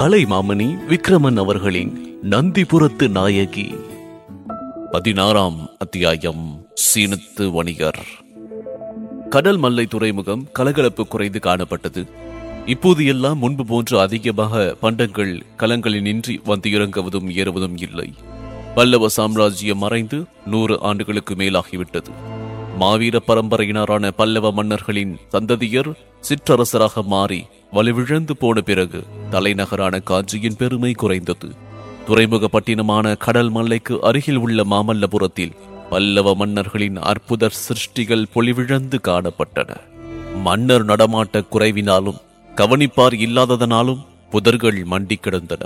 கலைமாமணி விக்ரமன் அவர்களின் நந்திபுரத்து நாயகி பதினாறாம் அத்தியாயம் சீனத்து வணிகர் கடல் மல்லை துறைமுகம் கலகலப்பு குறைந்து காணப்பட்டது இப்போது எல்லாம் முன்பு போன்று அதிகமாக பண்டங்கள் கலங்களினின்றி வந்து இறங்குவதும் ஏறுவதும் இல்லை பல்லவ சாம்ராஜ்யம் மறைந்து நூறு ஆண்டுகளுக்கு மேலாகிவிட்டது மாவீர பரம்பரையினரான பல்லவ மன்னர்களின் சந்ததியர் சிற்றரசராக மாறி வலுவிழந்து போன பிறகு தலைநகரான காஞ்சியின் பெருமை குறைந்தது துறைமுக பட்டினமான கடல் மல்லைக்கு அருகில் உள்ள மாமல்லபுரத்தில் பல்லவ மன்னர்களின் அற்புத சிருஷ்டிகள் பொலிவிழந்து காணப்பட்டன மன்னர் நடமாட்ட குறைவினாலும் கவனிப்பார் இல்லாததனாலும் புதர்கள் மண்டி கிடந்தன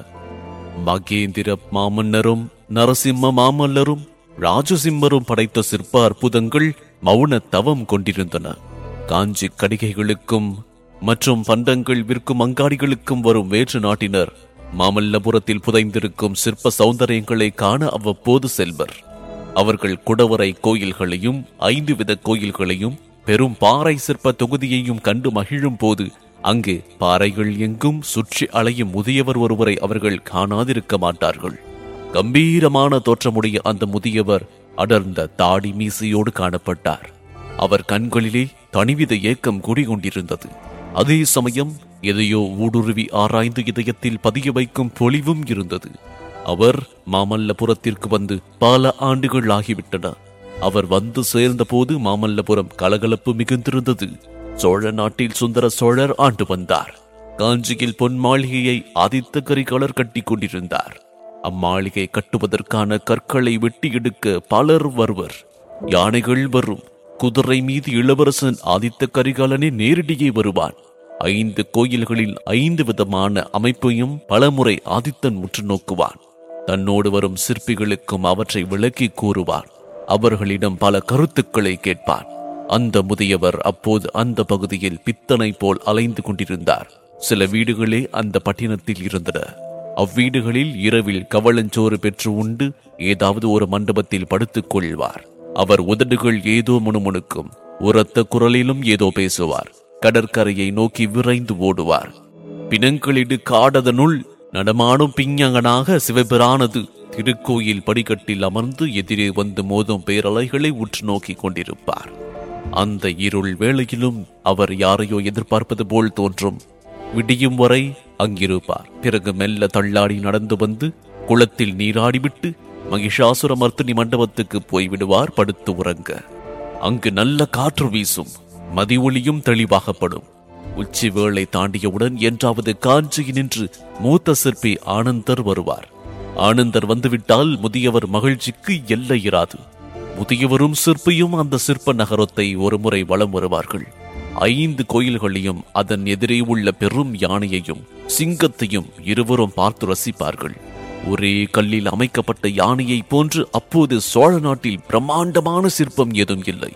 மகேந்திர மாமன்னரும் நரசிம்ம மாமல்லரும் ராஜசிம்மரும் படைத்த சிற்ப அற்புதங்கள் மௌன தவம் கொண்டிருந்தன காஞ்சி கடிகைகளுக்கும் மற்றும் பண்டங்கள் விற்கும் அங்காடிகளுக்கும் வரும் வேற்று நாட்டினர் மாமல்லபுரத்தில் புதைந்திருக்கும் சிற்ப சௌந்தரியங்களை காண அவ்வப்போது செல்வர் அவர்கள் குடவரை கோயில்களையும் ஐந்து வித கோயில்களையும் பெரும் பாறை சிற்ப தொகுதியையும் கண்டு மகிழும் போது அங்கு பாறைகள் எங்கும் சுற்றி அலையும் முதியவர் ஒருவரை அவர்கள் காணாதிருக்க மாட்டார்கள் கம்பீரமான தோற்றமுடைய அந்த முதியவர் அடர்ந்த தாடி மீசையோடு காணப்பட்டார் அவர் கண்களிலே தனிவித ஏக்கம் குடிகொண்டிருந்தது அதே சமயம் எதையோ ஊடுருவி ஆராய்ந்து இதயத்தில் பதிய வைக்கும் பொலிவும் இருந்தது அவர் மாமல்லபுரத்திற்கு வந்து பல ஆண்டுகள் ஆகிவிட்டன அவர் வந்து சேர்ந்தபோது மாமல்லபுரம் கலகலப்பு மிகுந்திருந்தது சோழ நாட்டில் சுந்தர சோழர் ஆண்டு வந்தார் காஞ்சியில் பொன் மாளிகையை ஆதித்த கரிகாலர் கட்டிக் கொண்டிருந்தார் அம்மாளிகை கட்டுவதற்கான கற்களை வெட்டி எடுக்க பலர் வருவர் யானைகள் வரும் குதிரை மீது இளவரசன் ஆதித்த கரிகாலனே நேரடியே வருவான் ஐந்து கோயில்களில் ஐந்து விதமான அமைப்பையும் பலமுறை ஆதித்தன் முற்று நோக்குவான் தன்னோடு வரும் சிற்பிகளுக்கும் அவற்றை விளக்கி கூறுவான் அவர்களிடம் பல கருத்துக்களை கேட்பான் அந்த முதியவர் அப்போது அந்த பகுதியில் பித்தனை போல் அலைந்து கொண்டிருந்தார் சில வீடுகளே அந்த பட்டினத்தில் இருந்தன அவ்வீடுகளில் இரவில் கவளஞ்சோறு பெற்று உண்டு ஏதாவது ஒரு மண்டபத்தில் படுத்துக் கொள்வார் அவர் உதடுகள் ஏதோ முணுமுணுக்கும் உரத்த குரலிலும் ஏதோ பேசுவார் கடற்கரையை நோக்கி விரைந்து ஓடுவார் பிணங்களிடு காடதனுள் நடமாடும் பிஞங்கனாக சிவபிரானது திருக்கோயில் படிக்கட்டில் அமர்ந்து எதிரே வந்து மோதும் பேரலைகளை உற்று நோக்கிக் கொண்டிருப்பார் அந்த இருள் வேளையிலும் அவர் யாரையோ எதிர்பார்ப்பது போல் தோன்றும் விடியும் வரை அங்கிருப்பார் பிறகு மெல்ல தள்ளாடி நடந்து வந்து குளத்தில் நீராடிவிட்டு மகிஷாசுர மர்த்தினி மண்டபத்துக்கு போய்விடுவார் படுத்து உறங்க அங்கு நல்ல காற்று வீசும் மதி ஒளியும் தெளிவாகப்படும் உச்சி வேளை தாண்டியவுடன் என்றாவது காஞ்சியினின்று மூத்த சிற்பி ஆனந்தர் வருவார் ஆனந்தர் வந்துவிட்டால் முதியவர் மகிழ்ச்சிக்கு எல்லை இராது முதியவரும் சிற்பியும் அந்த சிற்ப நகரத்தை ஒருமுறை வலம் வருவார்கள் ஐந்து கோயில்களையும் அதன் எதிரே உள்ள பெரும் யானையையும் சிங்கத்தையும் இருவரும் பார்த்து ரசிப்பார்கள் ஒரே கல்லில் அமைக்கப்பட்ட யானையை போன்று அப்போது சோழ நாட்டில் பிரம்மாண்டமான சிற்பம் ஏதும் இல்லை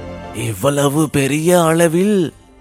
இவ்வளவு பெரிய அளவில்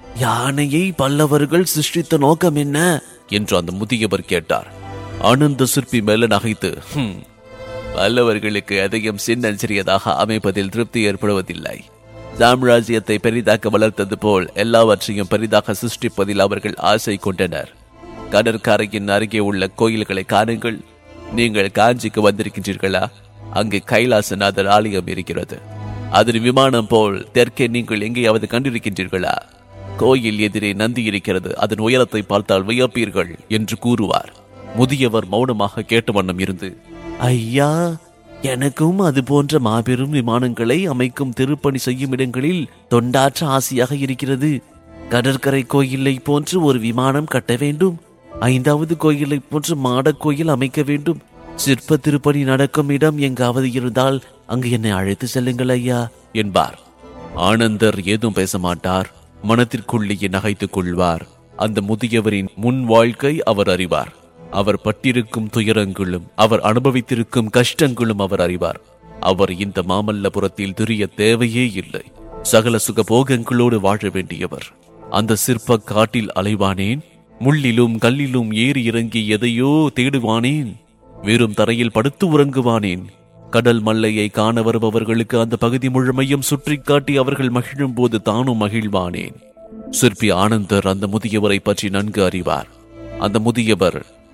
யானையை பல்லவர்கள் சிருஷ்டித்த நோக்கம் என்ன என்று அந்த முதியவர் கேட்டார் ஆனந்த சிற்பி மேல நகைத்து "ஹம், பல்லவர்களுக்கு எதையும் சின்ன சிறியதாக அமைப்பதில் திருப்தி ஏற்படுவதில்லை சாம்ராஜ்யத்தை பெரிதாக்க வளர்த்தது போல் எல்லாவற்றையும் பெரிதாக சிருஷ்டிப்பதில் அவர்கள் ஆசை கொண்டனர் கடற்கரையின் அருகே உள்ள கோயில்களை காணுங்கள் நீங்கள் காஞ்சிக்கு வந்திருக்கின்றீர்களா அங்கு கைலாசநாதர் ஆலயம் இருக்கிறது அதன் விமானம் போல் தெற்கே நீங்கள் எங்கேயாவது கண்டிருக்கின்றீர்களா கோயில் எதிரே நந்தி இருக்கிறது அதன் உயரத்தை பார்த்தால் வியப்பீர்கள் என்று கூறுவார் முதியவர் மௌனமாக கேட்ட வண்ணம் இருந்து ஐயா எனக்கும் அது போன்ற மாபெரும் விமானங்களை அமைக்கும் திருப்பணி செய்யும் இடங்களில் தொண்டாற்ற ஆசையாக இருக்கிறது கடற்கரை கோயிலை போன்று ஒரு விமானம் கட்ட வேண்டும் ஐந்தாவது கோயிலை போன்று மாடக் கோயில் அமைக்க வேண்டும் சிற்ப திருப்பணி நடக்கும் இடம் எங்காவது இருந்தால் அங்கு என்னை அழைத்து செல்லுங்கள் ஐயா என்பார் ஆனந்தர் ஏதும் பேச மாட்டார் மனத்திற்குள்ளேயே நகைத்துக் கொள்வார் அந்த முதியவரின் முன் வாழ்க்கை அவர் அறிவார் அவர் பட்டிருக்கும் துயரங்களும் அவர் அனுபவித்திருக்கும் கஷ்டங்களும் அவர் அறிவார் அவர் இந்த மாமல்லபுரத்தில் திரிய தேவையே இல்லை சகல சுக போகங்களோடு வாழ வேண்டியவர் அந்த சிற்ப காட்டில் அலைவானேன் முள்ளிலும் கல்லிலும் ஏறி இறங்கி எதையோ தேடுவானேன் வெறும் தரையில் படுத்து உறங்குவானேன் கடல் மல்லையை காண வருபவர்களுக்கு அந்த பகுதி முழுமையும் சுற்றி காட்டி அவர்கள் மகிழும் போது தானும் மகிழ்வானேன் சிற்பி ஆனந்தர் அந்த முதியவரை பற்றி நன்கு அறிவார் அந்த முதியவர்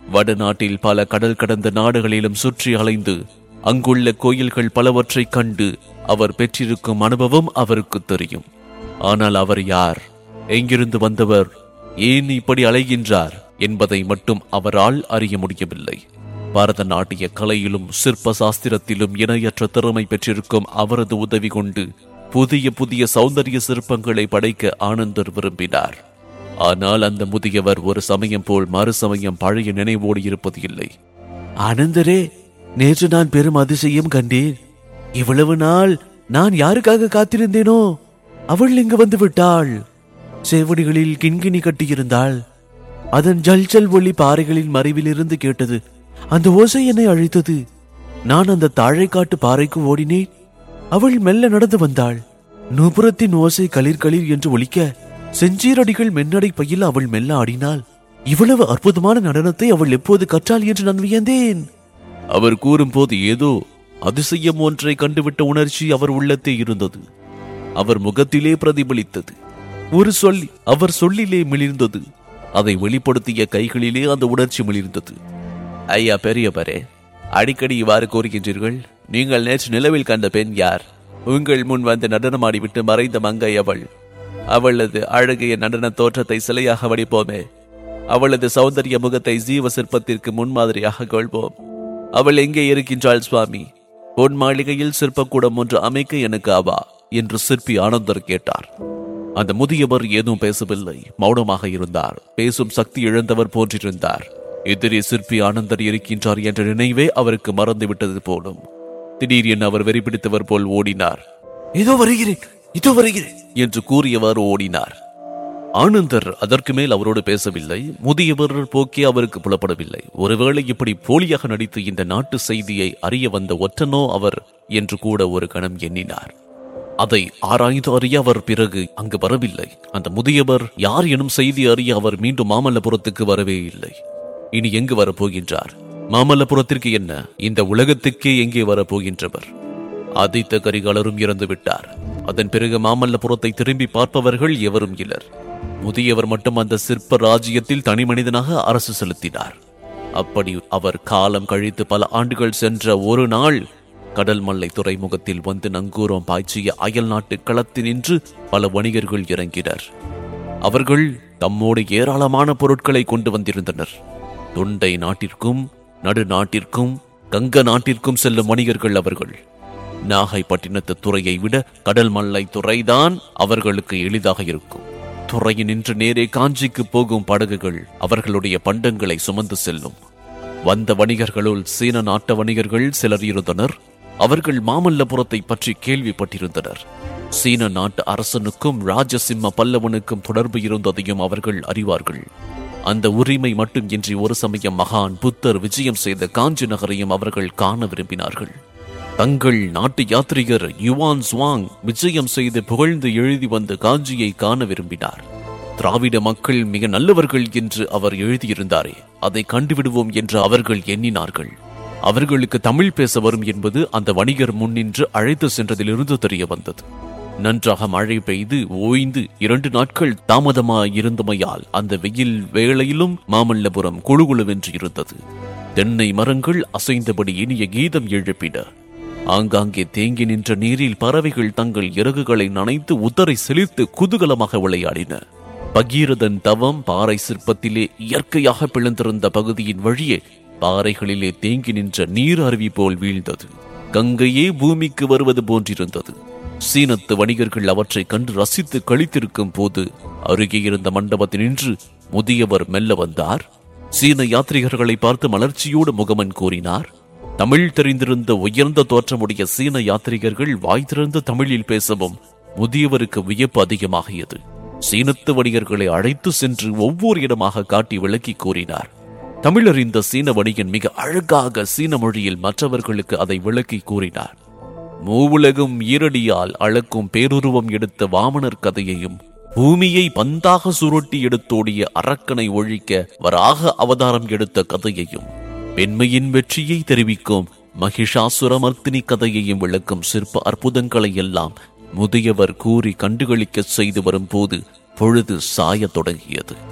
வடநாட்டில் பல கடல் கடந்த நாடுகளிலும் சுற்றி அலைந்து அங்குள்ள கோயில்கள் பலவற்றைக் கண்டு அவர் பெற்றிருக்கும் அனுபவம் அவருக்கு தெரியும் ஆனால் அவர் யார் எங்கிருந்து வந்தவர் ஏன் இப்படி அலைகின்றார் என்பதை மட்டும் அவரால் அறிய முடியவில்லை பாரத நாட்டிய கலையிலும் சிற்ப சாஸ்திரத்திலும் இணையற்ற திறமை பெற்றிருக்கும் அவரது உதவி கொண்டு புதிய புதிய சௌந்தரிய சிற்பங்களை படைக்க ஆனந்தர் விரும்பினார் ஆனால் அந்த முதியவர் ஒரு சமயம் போல் மறு சமயம் பழைய நினைவோடு இருப்பது இல்லை ஆனந்தரே நேற்று நான் பெரும் அதிசயம் கண்டேன் இவ்வளவு நாள் நான் யாருக்காக காத்திருந்தேனோ அவள் இங்கு வந்து விட்டாள் சேவடிகளில் கிண்கிணி கட்டியிருந்தாள் அதன் ஜல்ஜல் ஒளி பாறைகளின் மறைவில் இருந்து கேட்டது அந்த ஓசை என்னை அழைத்தது நான் அந்த தாழைக்காட்டு பாறைக்கு ஓடினேன் அவள் மெல்ல நடந்து வந்தாள் நுபுரத்தின் ஓசை களிர் களிர் என்று ஒலிக்க செஞ்சீரடிகள் மென்னடை பையில் அவள் மெல்ல ஆடினாள் இவ்வளவு அற்புதமான நடனத்தை அவள் எப்போது கற்றாள் என்று நான் வியந்தேன் அவர் கூறும்போது ஏதோ அதிசயம் ஒன்றை கண்டுவிட்ட உணர்ச்சி அவர் உள்ளத்தே இருந்தது அவர் முகத்திலே பிரதிபலித்தது ஒரு சொல் அவர் சொல்லிலே மிளிர்ந்தது அதை வெளிப்படுத்திய கைகளிலே அந்த உணர்ச்சி மிளிர்ந்தது ஐயா பெரியவரே அடிக்கடி இவ்வாறு கூறுகின்றீர்கள் நீங்கள் நேற்று நிலவில் கண்ட பெண் யார் உங்கள் முன் வந்து நடனமாடிவிட்டு மறைந்த மங்கை அவள் அவளது அழகிய நடன தோற்றத்தை சிலையாக வடிப்போமே அவளது சௌந்தரிய முகத்தை ஜீவ சிற்பத்திற்கு முன்மாதிரியாக கொள்வோம் அவள் எங்கே இருக்கின்றாள் சுவாமி பொன் மாளிகையில் சிற்பக்கூடம் ஒன்று அமைக்க எனக்கு ஆவா என்று சிற்பி ஆனந்தர் கேட்டார் அந்த முதியவர் ஏதும் பேசவில்லை மௌனமாக இருந்தார் பேசும் சக்தி இழந்தவர் போன்றிருந்தார் எதிரே சிற்பி ஆனந்தர் இருக்கின்றார் என்ற நினைவே அவருக்கு மறந்துவிட்டது போலும் திடீரென அவர் வெறிபிடித்தவர் போல் ஓடினார் இதோ வருகிறேன் இதோ வருகிறேன் என்று கூறியவர் ஓடினார் ஆனந்தர் அதற்கு மேல் அவரோடு பேசவில்லை முதியவர் போக்கே அவருக்கு புலப்படவில்லை ஒருவேளை இப்படி போலியாக நடித்து இந்த நாட்டு செய்தியை அறிய வந்த ஒற்றனோ அவர் என்று கூட ஒரு கணம் எண்ணினார் அதை ஆராய்ந்து அறிய அவர் பிறகு அங்கு வரவில்லை அந்த முதியவர் யார் எனும் செய்தி அறிய அவர் மீண்டும் மாமல்லபுரத்துக்கு வரவே இல்லை இனி எங்கு வரப்போகின்றார் மாமல்லபுரத்திற்கு என்ன இந்த உலகத்துக்கே எங்கே வரப்போகின்றவர் ஆதித்த கரிகாலரும் இறந்து விட்டார் அதன் பிறகு மாமல்லபுரத்தை திரும்பி பார்ப்பவர்கள் எவரும் இலர் முதியவர் மட்டும் அந்த சிற்ப ராஜ்யத்தில் தனி மனிதனாக அரசு செலுத்தினார் அப்படி அவர் காலம் கழித்து பல ஆண்டுகள் சென்ற ஒரு நாள் கடல் மல்லை துறைமுகத்தில் வந்து நங்கூரம் பாய்ச்சிய அயல் நாட்டு களத்தினின்று பல வணிகர்கள் இறங்கினர் அவர்கள் தம்மோடு ஏராளமான பொருட்களை கொண்டு வந்திருந்தனர் தொண்டை நாட்டிற்கும் நடு நாட்டிற்கும் கங்க நாட்டிற்கும் செல்லும் வணிகர்கள் அவர்கள் நாகைப்பட்டினத்து துறையை விட கடல் மல்லை துறைதான் அவர்களுக்கு எளிதாக இருக்கும் துறையினின்று நேரே காஞ்சிக்கு போகும் படகுகள் அவர்களுடைய பண்டங்களை சுமந்து செல்லும் வந்த வணிகர்களுள் சீன நாட்டு வணிகர்கள் சிலர் இருந்தனர் அவர்கள் மாமல்லபுரத்தை பற்றி கேள்விப்பட்டிருந்தனர் சீன நாட்டு அரசனுக்கும் ராஜசிம்ம பல்லவனுக்கும் தொடர்பு இருந்ததையும் அவர்கள் அறிவார்கள் அந்த உரிமை மட்டும் இன்றி ஒரு சமயம் மகான் புத்தர் விஜயம் செய்த காஞ்சி நகரையும் அவர்கள் காண விரும்பினார்கள் தங்கள் நாட்டு யாத்ரிகர் யுவான் ஸ்வாங் விஜயம் செய்து புகழ்ந்து எழுதி வந்த காஞ்சியை காண விரும்பினார் திராவிட மக்கள் மிக நல்லவர்கள் என்று அவர் எழுதியிருந்தாரே அதை கண்டுவிடுவோம் என்று அவர்கள் எண்ணினார்கள் அவர்களுக்கு தமிழ் பேச வரும் என்பது அந்த வணிகர் முன்னின்று அழைத்து சென்றதிலிருந்து தெரிய வந்தது நன்றாக மழை பெய்து ஓய்ந்து இரண்டு நாட்கள் தாமதமாயிருந்தமையால் அந்த வெயில் வேளையிலும் மாமல்லபுரம் குழுகுழுவென்று இருந்தது தென்னை மரங்கள் அசைந்தபடி இனிய கீதம் எழுப்பின ஆங்காங்கே தேங்கி நின்ற நீரில் பறவைகள் தங்கள் இறகுகளை நனைத்து உதரை செழித்து குதூகலமாக விளையாடின பகீரதன் தவம் பாறை சிற்பத்திலே இயற்கையாக பிளந்திருந்த பகுதியின் வழியே பாறைகளிலே தேங்கி நின்ற நீர் அருவி போல் வீழ்ந்தது கங்கையே பூமிக்கு வருவது போன்றிருந்தது சீனத்து வணிகர்கள் அவற்றை கண்டு ரசித்து கழித்திருக்கும் போது அருகே இருந்த மண்டபத்தினின்று முதியவர் மெல்ல வந்தார் சீன யாத்ரிகர்களை பார்த்து மலர்ச்சியோடு முகமன் கூறினார் தமிழ் தெரிந்திருந்த உயர்ந்த தோற்றமுடைய சீன யாத்ரிகர்கள் வாய் திறந்து தமிழில் பேசவும் முதியவருக்கு வியப்பு அதிகமாகியது சீனத்து வணிகர்களை அழைத்து சென்று ஒவ்வொரு இடமாக காட்டி விளக்கி கூறினார் தமிழறிந்த சீன வணிகன் மிக அழகாக சீன மொழியில் மற்றவர்களுக்கு அதை விளக்கி கூறினார் மூவுலகும் ஈரடியால் அளக்கும் பேருருவம் எடுத்த வாமனர் கதையையும் பூமியை பந்தாக சுருட்டி எடுத்தோடிய அரக்கனை ஒழிக்க வராக அவதாரம் எடுத்த கதையையும் பெண்மையின் வெற்றியை தெரிவிக்கும் மகிஷாசுரமர்த்தினி கதையையும் விளக்கும் சிற்ப அற்புதங்களை எல்லாம் முதியவர் கூறி கண்டுகளிக்க செய்து வரும்போது பொழுது சாயத் தொடங்கியது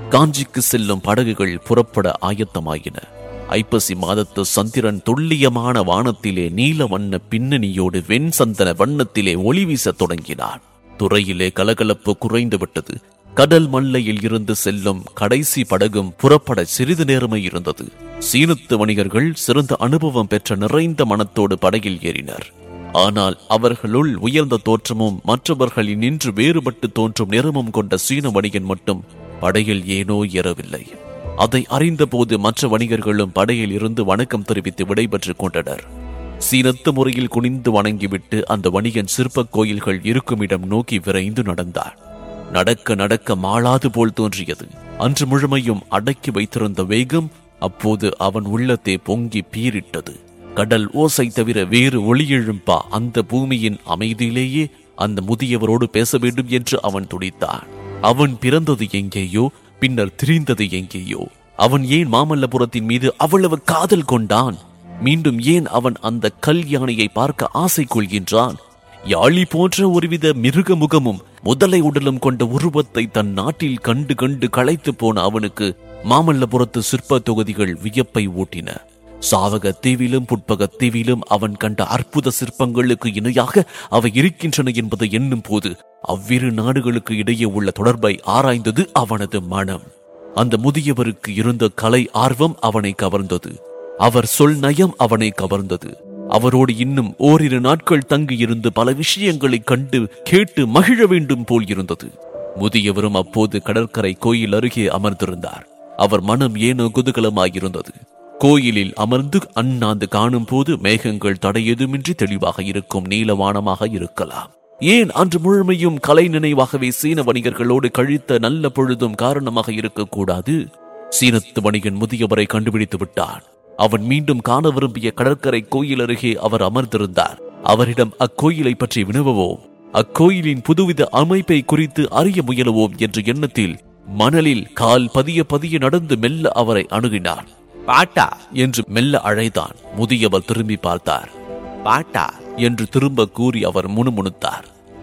காஞ்சிக்கு செல்லும் படகுகள் புறப்பட ஆயத்தமாயின ஐப்பசி மாதத்து சந்திரன் துல்லியமான வானத்திலே நீல வண்ண பின்னணியோடு வெண் சந்தன வண்ணத்திலே ஒளி வீசத் தொடங்கினான் துறையிலே கலகலப்பு குறைந்து விட்டது கடல் மல்லையில் இருந்து செல்லும் கடைசி படகும் புறப்பட சிறிது நேரமே இருந்தது சீனத்து வணிகர்கள் சிறந்த அனுபவம் பெற்ற நிறைந்த மனத்தோடு படகில் ஏறினர் ஆனால் அவர்களுள் உயர்ந்த தோற்றமும் மற்றவர்களில் நின்று வேறுபட்டு தோன்றும் நிறமும் கொண்ட சீன வணிகன் மட்டும் படகில் ஏனோ ஏறவில்லை அதை அறிந்தபோது மற்ற வணிகர்களும் படையில் இருந்து வணக்கம் தெரிவித்து விடைபெற்றுக் கொண்டனர் சீனத்து முறையில் குனிந்து வணங்கிவிட்டு அந்த வணிகன் சிற்பக் கோயில்கள் இருக்குமிடம் நோக்கி விரைந்து நடந்தான் நடக்க நடக்க மாளாது போல் தோன்றியது அன்று முழுமையும் அடக்கி வைத்திருந்த வேகம் அப்போது அவன் உள்ளத்தை பொங்கி பீரிட்டது கடல் ஓசை தவிர வேறு ஒளி எழும்பா அந்த பூமியின் அமைதியிலேயே அந்த முதியவரோடு பேச வேண்டும் என்று அவன் துடித்தான் அவன் பிறந்தது எங்கேயோ பின்னர் திரிந்தது எங்கேயோ அவன் ஏன் மாமல்லபுரத்தின் மீது அவ்வளவு காதல் கொண்டான் மீண்டும் ஏன் அவன் அந்த கல் யானையை பார்க்க ஆசை கொள்கின்றான் யாழி போன்ற ஒருவித மிருக முகமும் முதலை உடலும் கொண்ட உருவத்தை தன் நாட்டில் கண்டு கண்டு களைத்து போன அவனுக்கு மாமல்லபுரத்து சிற்ப தொகுதிகள் வியப்பை ஊட்டின சாவக தீவிலும் புட்பக தீவிலும் அவன் கண்ட அற்புத சிற்பங்களுக்கு இணையாக அவை இருக்கின்றன என்பதை எண்ணும் போது அவ்விரு நாடுகளுக்கு இடையே உள்ள தொடர்பை ஆராய்ந்தது அவனது மனம் அந்த முதியவருக்கு இருந்த கலை ஆர்வம் அவனை கவர்ந்தது அவர் சொல் நயம் அவனை கவர்ந்தது அவரோடு இன்னும் ஓரிரு நாட்கள் தங்கியிருந்து பல விஷயங்களை கண்டு கேட்டு மகிழ வேண்டும் போல் இருந்தது முதியவரும் அப்போது கடற்கரை கோயில் அருகே அமர்ந்திருந்தார் அவர் மனம் ஏனோ குதூகலமாயிருந்தது கோயிலில் அமர்ந்து அண்ணாந்து காணும் போது மேகங்கள் தடையதுமின்றி தெளிவாக இருக்கும் நீலவானமாக இருக்கலாம் ஏன் அன்று முழுமையும் கலை நினைவாகவே சீன வணிகர்களோடு கழித்த நல்ல பொழுதும் காரணமாக இருக்கக்கூடாது சீனத்து வணிகன் முதியவரை கண்டுபிடித்து விட்டான் அவன் மீண்டும் காண விரும்பிய கடற்கரை கோயில் அருகே அவர் அமர்ந்திருந்தார் அவரிடம் அக்கோயிலை பற்றி வினவுவோம் அக்கோயிலின் புதுவித அமைப்பை குறித்து அறிய முயலுவோம் என்ற எண்ணத்தில் மணலில் கால் பதிய பதிய நடந்து மெல்ல அவரை அணுகினார் பாட்டா என்று மெல்ல அழைத்தான் முதியவர் திரும்பி பார்த்தார் பாட்டா என்று திரும்ப கூறி அவர் முணுமுணுத்தார்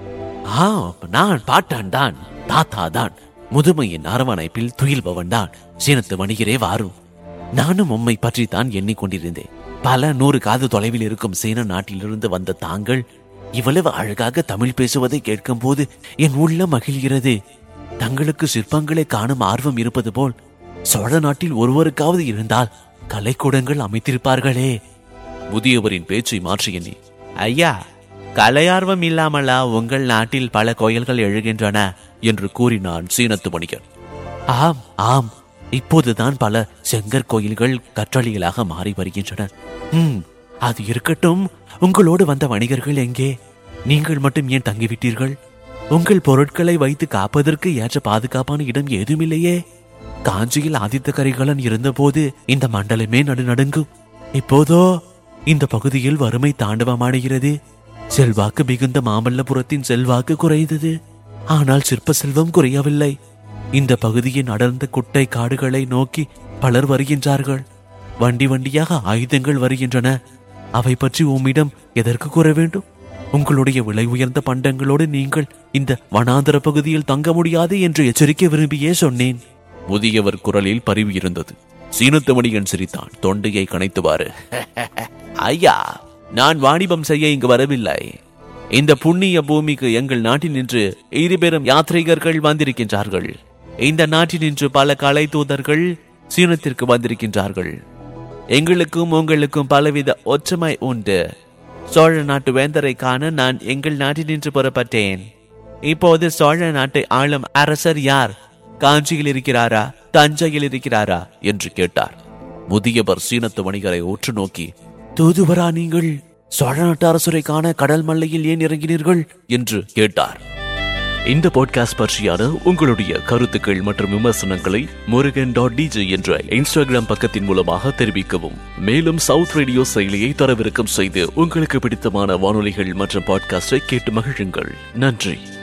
ஆம் நான் பாட்டான் தான் தாத்தா தான் முதுமையின் அரவணைப்பில் துயில்பவன் தான் சீனத்து வணிகரே வாரும் நானும் உம்மை பற்றி தான் எண்ணிக்கொண்டிருந்தேன் பல நூறு காது தொலைவில் இருக்கும் சீன நாட்டிலிருந்து வந்த தாங்கள் இவ்வளவு அழகாக தமிழ் பேசுவதை கேட்கும்போது என் உள்ளம் மகிழ்கிறது தங்களுக்கு சிற்பங்களை காணும் ஆர்வம் இருப்பது போல் சோழ நாட்டில் ஒருவருக்காவது இருந்தால் கலைக்கூடங்கள் அமைத்திருப்பார்களே முதியவரின் பேச்சை மாற்றி எண்ணி ஐயா கலையார்வம் இல்லாமலா உங்கள் நாட்டில் பல கோயில்கள் எழுகின்றன என்று கூறினான் சீனத்து வணிகன் ஆம் ஆம் இப்போதுதான் பல செங்கற் கோயில்கள் கற்றளிகளாக மாறி வருகின்றன ம் அது இருக்கட்டும் உங்களோடு வந்த வணிகர்கள் எங்கே நீங்கள் மட்டும் ஏன் தங்கிவிட்டீர்கள் உங்கள் பொருட்களை வைத்து காப்பதற்கு ஏற்ற பாதுகாப்பான இடம் ஏதுமில்லையே காஞ்சியில் ஆதித்த கரிகாலன் இருந்தபோது இந்த மண்டலமே நடுநடுங்கும் இப்போதோ இந்த பகுதியில் வறுமை தாண்டவமாடுகிறது செல்வாக்கு மிகுந்த மாமல்லபுரத்தின் செல்வாக்கு குறைந்தது ஆனால் சிற்ப செல்வம் குறையவில்லை இந்த பகுதியின் அடர்ந்த குட்டை காடுகளை நோக்கி பலர் வருகின்றார்கள் வண்டி வண்டியாக ஆயுதங்கள் வருகின்றன அவை பற்றி உம்மிடம் எதற்கு கூற வேண்டும் உங்களுடைய விலை உயர்ந்த பண்டங்களோடு நீங்கள் இந்த வனாந்தர பகுதியில் தங்க முடியாது என்று எச்சரிக்க விரும்பியே சொன்னேன் முதியவர் குரலில் பரிவு இருந்தது சீனத்து மணிகன் சிரித்தான் தொண்டையை கனைத்துவாறு ஐயா நான் வாணிபம் செய்ய இங்கு வரவில்லை இந்த புண்ணிய பூமிக்கு எங்கள் நாட்டில் நின்று இருபெரும் யாத்ரீகர்கள் வந்திருக்கின்றார்கள் இந்த நாட்டில் நின்று பல கலை தூதர்கள் சீனத்திற்கு வந்திருக்கின்றார்கள் எங்களுக்கும் உங்களுக்கும் பலவித ஒற்றுமை உண்டு சோழ நாட்டு வேந்தரை காண நான் எங்கள் நாட்டில் நின்று புறப்பட்டேன் இப்போது சோழ நாட்டை ஆளும் அரசர் யார் காஞ்சியில் இருக்கிறாரா தஞ்சையில் இருக்கிறாரா என்று கேட்டார் முதியவர் சீனத்து வணிகரை உற்று நோக்கி தூதுவரா நீங்கள் சோழ நாட்டு அரசரை காண கடல் மல்லையில் ஏன் இறங்கினீர்கள் என்று கேட்டார் இந்த பாட்காஸ்ட் பற்றியான உங்களுடைய கருத்துக்கள் மற்றும் விமர்சனங்களை முருகன் டாட் டிஜே என்ற இன்ஸ்டாகிராம் பக்கத்தின் மூலமாக தெரிவிக்கவும் மேலும் சவுத் ரேடியோ செயலியை தரவிறக்கம் செய்து உங்களுக்கு பிடித்தமான வானொலிகள் மற்றும் பாட்காஸ்டை கேட்டு மகிழுங்கள் நன்றி